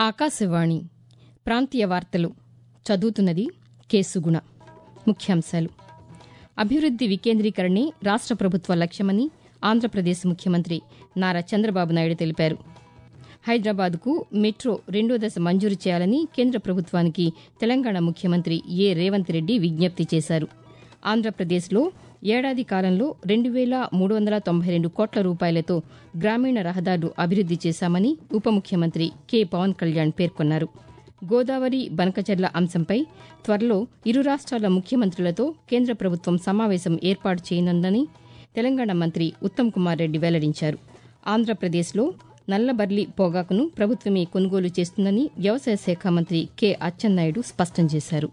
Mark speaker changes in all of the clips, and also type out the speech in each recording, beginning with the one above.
Speaker 1: ఆకాశవాణి ప్రాంతీయ వార్తలు చదువుతున్నది కేసుగుణ ముఖ్యాంశాలు అభివృద్ది వికేంద్రీకరణే రాష్ట ప్రభుత్వ లక్ష్యమని ఆంధ్రప్రదేశ్ ముఖ్యమంత్రి నారా చంద్రబాబు నాయుడు తెలిపారు హైదరాబాద్కు మెట్రో రెండో దశ మంజూరు చేయాలని కేంద్ర ప్రభుత్వానికి తెలంగాణ ముఖ్యమంత్రి ఏ రేవంత్ రెడ్డి విజ్ఞప్తి చేశారు ఆంధ్రప్రదేశ్లో ఏడాది కాలంలో రెండు వేల మూడు వందల తొంభై రెండు కోట్ల రూపాయలతో గ్రామీణ రహదారులు అభివృద్ది చేశామని ఉప ముఖ్యమంత్రి కె పవన్ కళ్యాణ్ పేర్కొన్నారు గోదావరి బనకచర్ల అంశంపై త్వరలో ఇరు రాష్ట్రాల ముఖ్యమంత్రులతో కేంద్ర ప్రభుత్వం సమావేశం ఏర్పాటు చేయనుందని తెలంగాణ మంత్రి ఉత్తమ్ కుమార్ రెడ్డి వెల్లడించారు ఆంధ్రప్రదేశ్లో నల్లబర్లి పొగాకును ప్రభుత్వమే కొనుగోలు చేస్తుందని వ్యవసాయ శాఖ మంత్రి కె అచ్చెన్నాయుడు స్పష్టం చేశారు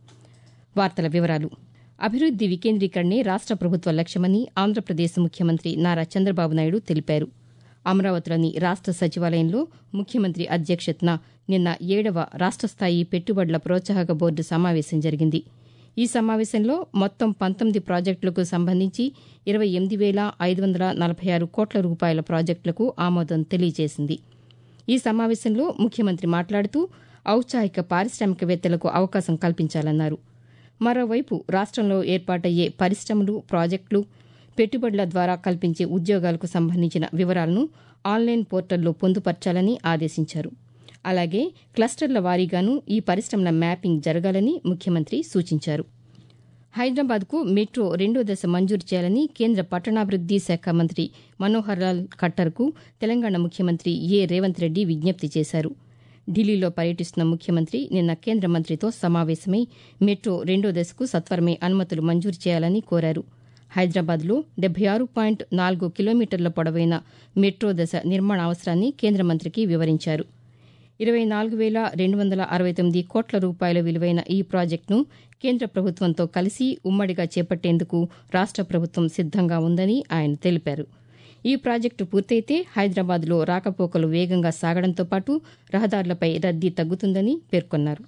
Speaker 1: వార్తల వివరాలు అభివృద్ది వికేంద్రీకరణే రాష్ట ప్రభుత్వ లక్ష్యమని ఆంధ్రప్రదేశ్ ముఖ్యమంత్రి నారా చంద్రబాబు నాయుడు తెలిపారు అమరావతిలోని రాష్ట సచివాలయంలో ముఖ్యమంత్రి అధ్యక్షతన నిన్న ఏడవ రాష్ట స్థాయి పెట్టుబడుల ప్రోత్సాహక బోర్డు సమావేశం జరిగింది ఈ సమావేశంలో మొత్తం పంతొమ్మిది ప్రాజెక్టులకు సంబంధించి ఇరవై ఎనిమిది వేల ఐదు వందల నలభై ఆరు కోట్ల రూపాయల ప్రాజెక్టులకు ఆమోదం తెలియజేసింది ఈ సమావేశంలో ముఖ్యమంత్రి మాట్లాడుతూ ఔత్సాహిక పారిశ్రామికవేత్తలకు అవకాశం కల్పించాలన్నారు మరోవైపు రాష్టంలో ఏర్పాటయ్యే పరిశ్రమలు ప్రాజెక్టులు పెట్టుబడుల ద్వారా కల్పించే ఉద్యోగాలకు సంబంధించిన వివరాలను ఆన్లైన్ పోర్టల్లో పొందుపర్చాలని ఆదేశించారు అలాగే క్లస్టర్ల వారీగాను ఈ పరిశ్రమల మ్యాపింగ్ జరగాలని ముఖ్యమంత్రి సూచించారు హైదరాబాద్కు మెట్రో రెండో దశ మంజూరు చేయాలని కేంద్ర పట్టణాభివృద్ది శాఖ మంత్రి మనోహర్ లాల్ ఖట్టర్కు తెలంగాణ ముఖ్యమంత్రి ఏ రేవంత్ రెడ్డి విజ్ఞప్తి చేశారు ఢిల్లీలో పర్యటిస్తున్న ముఖ్యమంత్రి నిన్న కేంద్ర మంత్రితో సమావేశమై మెట్రో రెండో దశకు సత్వరమే అనుమతులు మంజూరు చేయాలని కోరారు హైదరాబాద్లో డెబ్బై ఆరు పాయింట్ నాలుగు కిలోమీటర్ల పొడవైన మెట్రో దశ నిర్మాణ అవసరాన్ని కేంద్ర మంత్రికి వివరించారు ఇరవై నాలుగు వేల రెండు వందల అరవై తొమ్మిది కోట్ల రూపాయల విలువైన ఈ ప్రాజెక్టును కేంద్ర ప్రభుత్వంతో కలిసి ఉమ్మడిగా చేపట్టేందుకు రాష్ట ప్రభుత్వం సిద్దంగా ఉందని ఆయన తెలిపారు ఈ ప్రాజెక్టు పూర్తయితే హైదరాబాద్లో రాకపోకలు వేగంగా సాగడంతో పాటు రహదారులపై రద్దీ తగ్గుతుందని పేర్కొన్నారు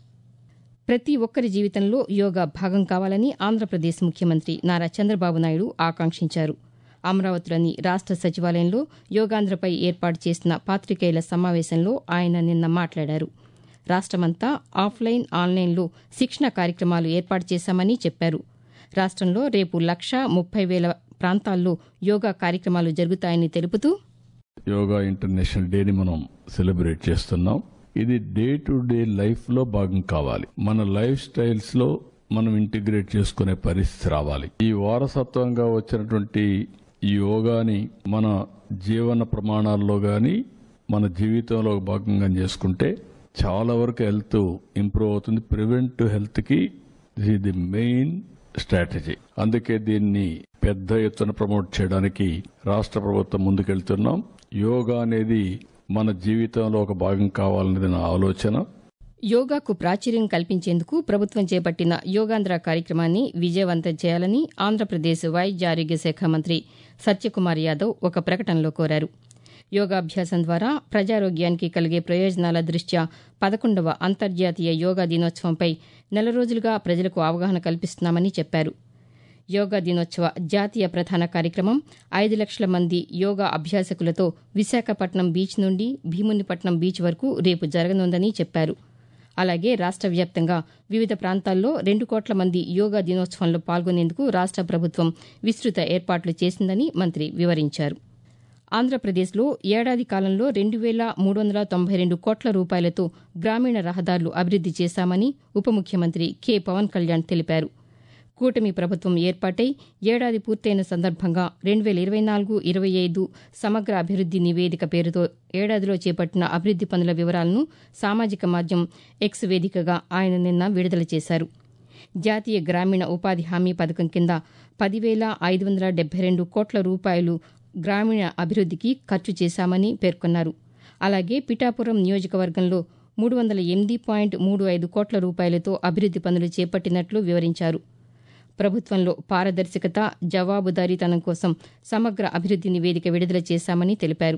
Speaker 1: ప్రతి ఒక్కరి జీవితంలో యోగా భాగం కావాలని ఆంధ్రప్రదేశ్ ముఖ్యమంత్రి నారా చంద్రబాబు నాయుడు ఆకాంక్షించారు అమరావతిలోని రాష్ట సచివాలయంలో యోగాంధ్రపై ఏర్పాటు చేసిన పాతికేయుల సమావేశంలో ఆయన నిన్న మాట్లాడారు రాష్టమంతా ఆఫ్లైన్ ఆన్లైన్లో శిక్షణ కార్యక్రమాలు ఏర్పాటు చేశామని చెప్పారు రాష్టంలో రేపు లక్ష ముప్పై వేల ప్రాంతాల్లో యోగా కార్యక్రమాలు జరుగుతాయని తెలుపుతూ
Speaker 2: యోగా ఇంటర్నేషనల్ డేని మనం సెలబ్రేట్ చేస్తున్నాం ఇది డే టు డే లైఫ్ లో భాగం కావాలి మన లైఫ్ స్టైల్స్ లో మనం ఇంటిగ్రేట్ చేసుకునే పరిస్థితి రావాలి ఈ వారసత్వంగా వచ్చినటువంటి ఈ యోగాని మన జీవన ప్రమాణాల్లో గాని మన జీవితంలో భాగంగా చేసుకుంటే చాలా వరకు హెల్త్ ఇంప్రూవ్ అవుతుంది ప్రివెంటివ్ హెల్త్ కి ఇది ది మెయిన్ స్ట్రాటజీ అందుకే దీన్ని పెద్ద ఎత్తున ప్రమోట్ చేయడానికి రాష్ట్ర ప్రభుత్వం ముందుకెళ్తున్నాం యోగా అనేది మన జీవితంలో ఒక భాగం కావాలనేది నా ఆలోచన
Speaker 1: యోగాకు ప్రాచుర్యం కల్పించేందుకు ప్రభుత్వం చేపట్టిన యోగాంధ్ర కార్యక్రమాన్ని విజయవంతం చేయాలని ఆంధ్రప్రదేశ్ వైద్య ఆరోగ్య శాఖ మంత్రి సత్యకుమార్ యాదవ్ ఒక ప్రకటనలో కోరారు యోగాభ్యాసం ద్వారా ప్రజారోగ్యానికి కలిగే ప్రయోజనాల దృష్ట్యా పదకొండవ అంతర్జాతీయ యోగా దినోత్సవంపై నెల రోజులుగా ప్రజలకు అవగాహన కల్పిస్తున్నామని చెప్పారు యోగా దినోత్సవ జాతీయ ప్రధాన కార్యక్రమం ఐదు లక్షల మంది యోగా అభ్యాసకులతో విశాఖపట్నం బీచ్ నుండి భీమునిపట్నం బీచ్ వరకు రేపు జరగనుందని చెప్పారు అలాగే రాష్ట వ్యాప్తంగా వివిధ ప్రాంతాల్లో రెండు కోట్ల మంది యోగా దినోత్సవంలో పాల్గొనేందుకు రాష్ట ప్రభుత్వం విస్తృత ఏర్పాట్లు చేసిందని మంత్రి వివరించారు ఆంధ్రప్రదేశ్లో ఏడాది కాలంలో రెండు వేల మూడు వందల తొంభై రెండు కోట్ల రూపాయలతో గ్రామీణ రహదారులు అభివృద్ది చేశామని ఉప ముఖ్యమంత్రి కె పవన్ కళ్యాణ్ తెలిపారు కూటమి ప్రభుత్వం ఏర్పాటై ఏడాది పూర్తయిన సందర్భంగా రెండు వేల ఇరవై నాలుగు ఇరవై ఐదు సమగ్ర అభివృద్ది నివేదిక పేరుతో ఏడాదిలో చేపట్టిన అభివృద్ది పనుల వివరాలను సామాజిక మాధ్యమం ఎక్స్ వేదికగా ఆయన నిన్న విడుదల చేశారు జాతీయ గ్రామీణ ఉపాధి హామీ పథకం కింద పదివేల ఐదు వందల డెబ్బై రెండు కోట్ల రూపాయలు గ్రామీణ అభివృద్దికి ఖర్చు చేశామని పేర్కొన్నారు అలాగే పిఠాపురం నియోజకవర్గంలో మూడు వందల ఎనిమిది పాయింట్ మూడు ఐదు కోట్ల రూపాయలతో అభివృద్ది పనులు చేపట్టినట్లు వివరించారు ప్రభుత్వంలో పారదర్శకత జవాబుదారీతనం కోసం సమగ్ర అభివృద్ది నివేదిక విడుదల చేశామని తెలిపారు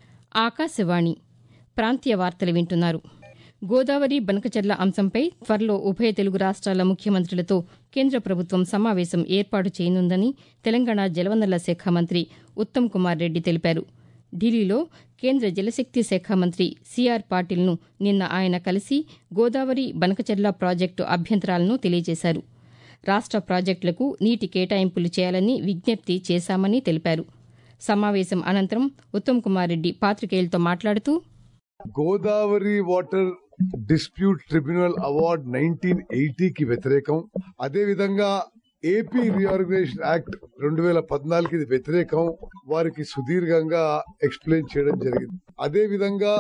Speaker 1: ఆకాశవాణి ప్రాంతీయ వార్తలు వింటున్నారు గోదావరి బనకచర్ల అంశంపై త్వరలో ఉభయ తెలుగు రాష్ట్రాల ముఖ్యమంత్రులతో కేంద్ర ప్రభుత్వం సమావేశం ఏర్పాటు చేయనుందని తెలంగాణ జలవనరుల శాఖ మంత్రి ఉత్తమ్ కుమార్ రెడ్డి తెలిపారు ఢిల్లీలో కేంద్ర జలశక్తి శాఖ మంత్రి సిఆర్ పాటిల్ను నిన్న ఆయన కలిసి గోదావరి బనకచెర్ల ప్రాజెక్టు అభ్యంతరాలను తెలియజేశారు రాష్ట ప్రాజెక్టులకు నీటి కేటాయింపులు చేయాలని విజ్ఞప్తి చేశామని తెలిపారు సమావేశం అనంతరం ఉత్తమ్ కుమార్ రెడ్డి పాతికేయులతో మాట్లాడుతూ
Speaker 3: Godavari water dispute tribunal award nineteen ఎయిటీకి వ్యతిరేకం అదేవిధంగా ఏపీ రీఆర్గనైజేషన్ యాక్ట్ రెండు వేల పద్నాలుగుకి ఇది వ్యతిరేకం వారికి సుదీర్ఘంగా ఎక్స్ప్లెయిన్ చేయడం జరిగింది అదే విధంగా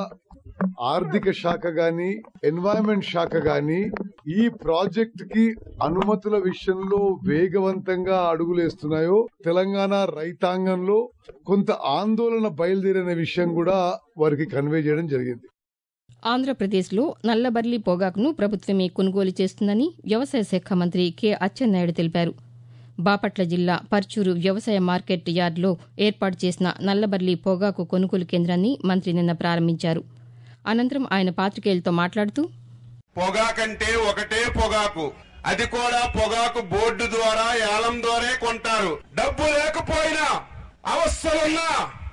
Speaker 3: ఆర్థిక శాఖ గాని ఎన్వైరన్మెంట్ శాఖ గాని ఈ ప్రాజెక్ట్ కి అనుమతుల విషయంలో వేగవంతంగా అడుగులేస్తున్నాయో తెలంగాణ రైతాంగంలో కొంత ఆందోళన బయలుదేరిన విషయం కూడా వారికి కన్వే చేయడం జరిగింది
Speaker 1: ఆంధ్రప్రదేశ్లో నల్లబర్లి పొగాకును ప్రభుత్వమే కొనుగోలు చేస్తుందని వ్యవసాయ శాఖ మంత్రి కె అచ్చెన్నాయుడు తెలిపారు బాపట్ల జిల్లా పర్చూరు వ్యవసాయ మార్కెట్ యార్డులో ఏర్పాటు చేసిన నల్లబర్లి పొగాకు కొనుగోలు కేంద్రాన్ని మంత్రి నిన్న ప్రారంభించారు అనంతరం ఆయన పాతికేయులతో మాట్లాడుతూ
Speaker 4: పొగాకంటే ఒకటే పొగాకు అది కూడా పొగాకు బోర్డు ద్వారా ఏలం ద్వారా కొంటారు డబ్బు లేకపోయినా అవస్థలున్నా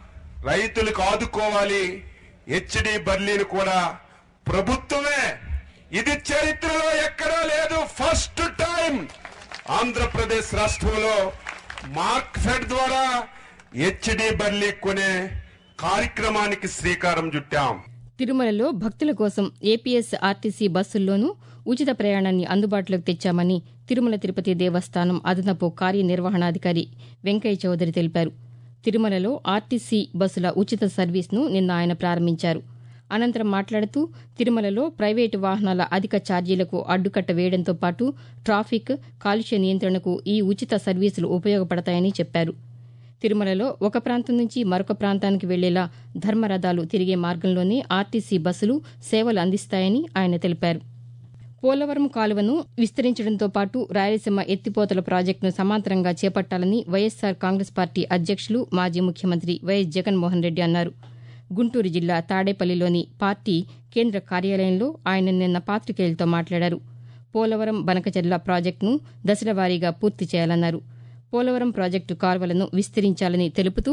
Speaker 4: రైతులకు ఆదుకోవాలి హెచ్డి బర్లీని కూడా ప్రభుత్వమే ఇది చరిత్రలో ఎక్కడా లేదు ఫస్ట్ టైం ఆంధ్రప్రదేశ్ రాష్ట్రంలో మార్క్ ఫెడ్ ద్వారా హెచ్డి బర్లీ కొనే కార్యక్రమానికి శ్రీకారం చుట్టాం
Speaker 1: తిరుమలలో భక్తుల కోసం ఏపీఎస్ ఆర్టీసీ బస్సుల్లోనూ ఉచిత ప్రయాణాన్ని అందుబాటులోకి తెచ్చామని తిరుమల తిరుపతి దేవస్థానం అదనపు కార్యనిర్వహణాధికారి వెంకయ్య చౌదరి తెలిపారు తిరుమలలో ఆర్టీసీ బస్సుల ఉచిత సర్వీస్ను నిన్న ఆయన ప్రారంభించారు అనంతరం మాట్లాడుతూ తిరుమలలో ప్రైవేటు వాహనాల అధిక ఛార్జీలకు అడ్డుకట్ట వేయడంతో పాటు ట్రాఫిక్ కాలుష్య నియంత్రణకు ఈ ఉచిత సర్వీసులు ఉపయోగపడతాయని చెప్పారు తిరుమలలో ఒక ప్రాంతం నుంచి మరొక ప్రాంతానికి వెళ్లేలా ధర్మరథాలు తిరిగే మార్గంలోనే ఆర్టీసీ బస్సులు సేవలు అందిస్తాయని ఆయన తెలిపారు పోలవరం కాలువను విస్తరించడంతో పాటు రాయలసీమ ఎత్తిపోతల ప్రాజెక్టును సమాంతరంగా చేపట్టాలని వైఎస్సార్ కాంగ్రెస్ పార్టీ అధ్యక్షులు మాజీ ముఖ్యమంత్రి వైఎస్ జగన్మోహన్ రెడ్డి అన్నారు గుంటూరు జిల్లా తాడేపల్లిలోని పార్టీ కేంద్ర కార్యాలయంలో ఆయన నిన్న పాతికేయులతో మాట్లాడారు పోలవరం బనకచెర్ల ప్రాజెక్టును దశలవారీగా పూర్తి చేయాలన్నారు పోలవరం ప్రాజెక్టు కాల్వలను విస్తరించాలని తెలుపుతూ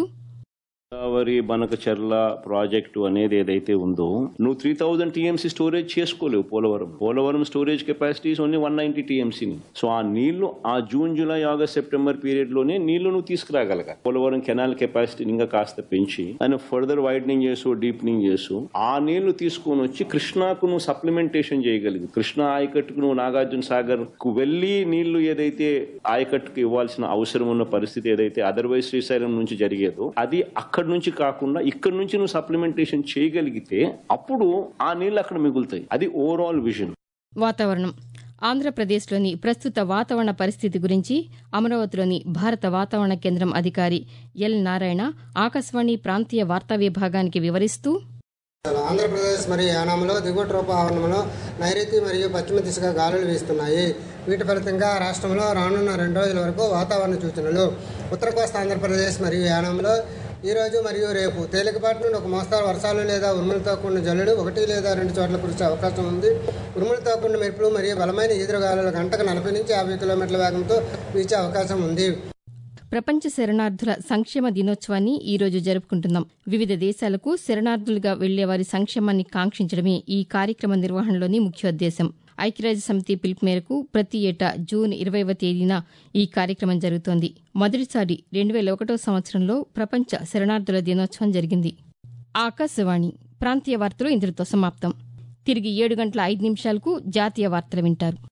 Speaker 5: గోదావరి బనకచెర్ల ప్రాజెక్టు అనేది ఏదైతే ఉందో నువ్వు త్రీ థౌజండ్ టీఎంసీ స్టోరేజ్ చేసుకోలేవు Polavaram Polavaram storage capacity only one ninety టీఎంసీని సో ఆ నీళ్లు ఆ June July August September period లోనే నీళ్లు నువ్వు తీసుకురాగలగా పోలవరం కెనాల్ కెపాసిటీని ఇంకా కాస్త పెంచి దాన్ని ఫర్దర్ వైడనింగ్ చేసు డీప్నింగ్ చేసు ఆ నీళ్లు తీసుకొని వచ్చి కృష్ణాకు నువ్వు సప్లిమెంటేషన్ చేయగలిగి కృష్ణా ఆయకట్టుకు నువ్వు నాగార్జున సాగర్ కు వెళ్లి నీళ్లు ఏదైతే ఆయకట్టుకు ఇవ్వాల్సిన అవసరం ఉన్న పరిస్థితి ఏదైతే అదర్వైజ్ శ్రీశైలం నుంచి జరిగేదో అది అక్కడి నుంచి కాకుండా ఇక్కడి నుంచి నువ్వు సప్లిమెంటేషన్ చేయగలిగితే అప్పుడు ఆ నీళ్లు అక్కడ మిగులుతాయి అది ఓవరాల్ విజన్
Speaker 1: వాతావరణం ఆంధ్రప్రదేశ్లోని ప్రస్తుత వాతావరణ పరిస్థితి గురించి అమరావతిలోని భారత వాతావరణ కేంద్రం అధికారి ఎల్ నారాయణ ఆకాశవాణి ప్రాంతీయ వార్తా విభాగానికి వివరిస్తూ
Speaker 6: ఆంధ్రప్రదేశ్ మరియు యానాంలో దిగువ ట్రోపావరణంలో నైరుతి మరియు పశ్చిమ దిశగా గాలులు వీస్తున్నాయి వీటి ఫలితంగా రాష్ట్రంలో రానున్న రెండు రోజుల వరకు వాతావరణ సూచనలు ఉత్తర కోస్తా ఆంధ్రప్రదేశ్ మరియు యానాంలో ఈ రోజు మరియు రేపు తేలికపాటి నుండి ఒక మోస్తారు వర్షాలు లేదా ఉరుములతో కూడిన జల్లులు ఒకటి లేదా రెండు చోట్ల కురిసే అవకాశం ఉంది ఉరుములతో కూడిన మెరుపులు మరియు బలమైన ఈదురుగాలులు గంటకు నలభై నుంచి యాభై కిలోమీటర్ల వేగంతో వీచే అవకాశం ఉంది
Speaker 1: ప్రపంచ శరణార్థుల సంక్షేమ దినోత్సవాన్ని ఈ రోజు జరుపుకుంటున్నాం వివిధ దేశాలకు శరణార్థులుగా వెళ్లే వారి సంక్షేమాన్ని కాంక్షించడమే ఈ కార్యక్రమ నిర్వహణలోని ముఖ్యోద్దేశం ఐక్యరాజ్య సమితి పిలుపు మేరకు ప్రతి ఏటా జూన్ ఇరవైవ తేదీన ఈ కార్యక్రమం జరుగుతోంది మొదటిసారి రెండు వేల ఒకటో సంవత్సరంలో ప్రపంచ శరణార్థుల దినోత్సవం జరిగింది ఆకాశవాణి ప్రాంతీయ వార్తలు ఇంతటితో సమాప్తం తిరిగి ఏడు గంటల ఐదు నిమిషాలకు జాతీయ వార్తలు వింటారు